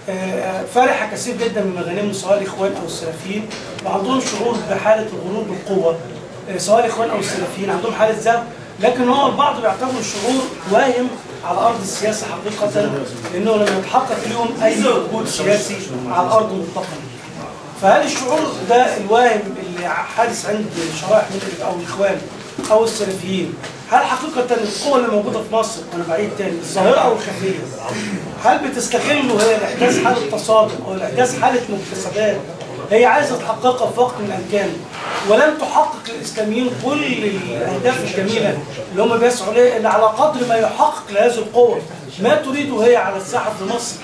آه، فرح كثير جدا من مغانيهم سواء الاخوان او السلفيين وعندهم شعور بحاله الغرور بالقوه آه، سواء الاخوان او السلفيين عندهم حاله ذهب لكن هو البعض بيعتبر الشعور واهم على ارض السياسه حقيقه لانه لم يتحقق لهم اي وجود سياسي على الارض مطلقا فهل الشعور ده الواهم اللي حادث عند شرائح من ال- او الاخوان او السلفيين هل حقيقه القوه اللي موجوده في مصر وانا بعيد تاني الظاهره او الخفيه هل بتستغله هي لاحداث حاله تصادم او لاحداث حاله مكتسبات هي عايزه تحققها في وقت من الامكان ولم تحقق للاسلاميين كل الاهداف الجميله اللي هم بيسعوا ليها الا على قدر ما يحقق لهذه القوه ما تريده هي على الساحه في مصر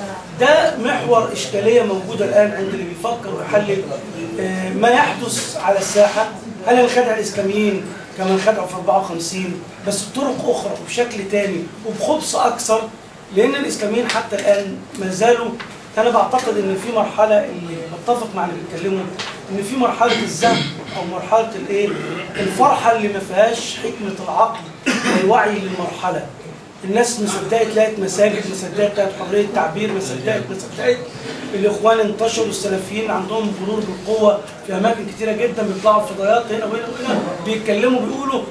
ده محور اشكاليه موجوده الان عند اللي بيفكر ويحلل آه، ما يحدث على الساحه هل الخدع الاسلاميين كما خدعوا في 54 بس بطرق اخرى وبشكل تاني وبخبث اكثر لان الاسلاميين حتى الان ما زالوا انا بعتقد ان في مرحله اللي بتفق مع اللي بيتكلموا ان في مرحله الذهب او مرحله الايه الفرحه اللي ما فيهاش حكمه العقل والوعي للمرحله الناس ما صدقت لقت مساجد ما صدقت لقت حريه تعبير ما صدقت ما صدقت الاخوان انتشروا السلفيين عندهم غرور بالقوه في اماكن كتيره جدا بيطلعوا فضائيات هنا وهنا وهنا بيتكلموا بيقولوا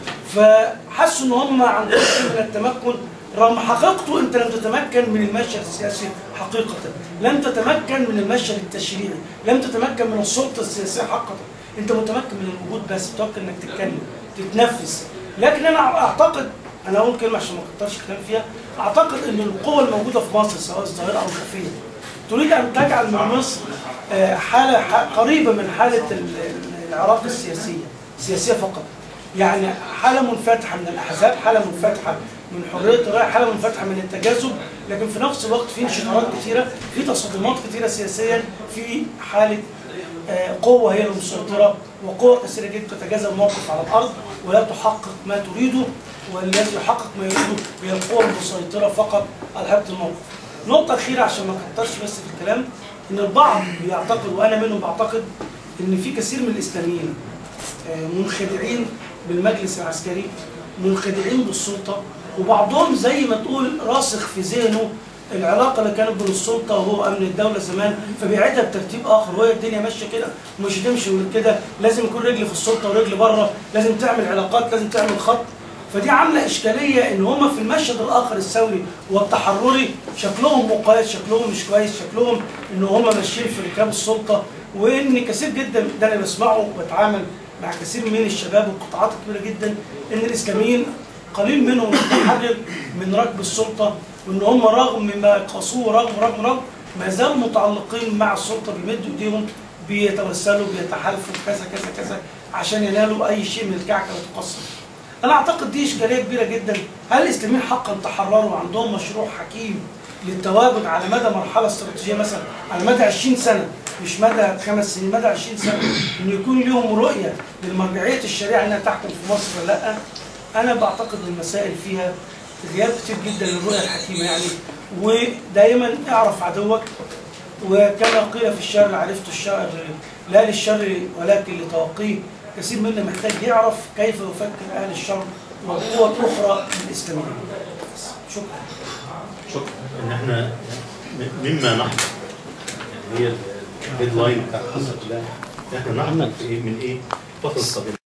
فحسوا ان هم عندهم شيء من التمكن رغم حقيقته انت لم تتمكن من المشهد السياسي حقيقه لم تتمكن من المشهد التشريعي لم تتمكن من السلطه السياسيه حقا انت متمكن من الوجود بس متمكن انك تتكلم تتنفس لكن انا اعتقد انا اقول كلمه عشان ما اكترش كلام فيها اعتقد ان القوه الموجوده في مصر سواء الظاهره او الخفيه تريد ان تجعل من مصر آه، حاله ح- قريبه من حاله ال- ال- العراق السياسيه سياسيه فقط يعني حاله منفتحه من الاحزاب حاله منفتحه من حريه الراي حاله منفتحه من التجاذب لكن في نفس الوقت في انشطارات كثيره في تصادمات كثيره سياسيا في حاله آه، قوة هي المسيطرة وقوة كثيرة جدا تتجاذب الموقف على الأرض ولا تحقق ما تريده والذي يحقق ما يريده هي القوة المسيطرة فقط على هيئة الموقف. نقطة أخيرة عشان ما أكترش بس في الكلام إن البعض بيعتقد وأنا منهم بعتقد إن في كثير من الإسلاميين آه، منخدعين بالمجلس العسكري منخدعين بالسلطة وبعضهم زي ما تقول راسخ في ذهنه العلاقة اللي كانت بين السلطة وهو أمن الدولة زمان فبيعيدها بترتيب آخر وهي الدنيا ماشية كده ومش هتمشي كده لازم يكون رجل في السلطة ورجل بره لازم تعمل علاقات لازم تعمل خط فدي عاملة إشكالية إن هم في المشهد الآخر الثوري والتحرري شكلهم مقيد شكلهم مش كويس شكلهم إن هم ماشيين في ركاب السلطة وإن كثير جدا ده أنا بسمعه وبتعامل مع كثير من الشباب والقطاعات كبيرة جدا إن الإسلاميين قليل منهم متحرر من ركب السلطة وإن هم رغم ما يقاسوه رغم رغم رغم ما زالوا متعلقين مع السلطة بيمدوا إيديهم بيتوسلوا بيتحالفوا كذا كذا كذا عشان ينالوا أي شيء من الكعكة وتقصر انا اعتقد دي اشكاليه كبيره جدا هل الاسلاميين حقا تحرروا وعندهم مشروع حكيم للتواجد على مدى مرحله استراتيجيه مثلا على مدى 20 سنه مش مدى خمس سنين مدى 20 سنه ان يكون لهم رؤيه للمرجعيه الشريعه انها تحكم في مصر ولا لا انا بعتقد ان المسائل فيها غياب كتير جدا للرؤيه الحكيمه يعني ودائما اعرف عدوك وكما قيل في الشعر عرفت الشر لا للشر ولكن لتوقيه كثير منا محتاج يعرف كيف يفكر اهل الشر والقوى الاخرى الاسلاميه شكرا شكرا ان احنا م- مما نحضر يعني هي الهيدلاين بتاع القصه كلها ان احنا نحضر في ايه من ايه الفتره القادمه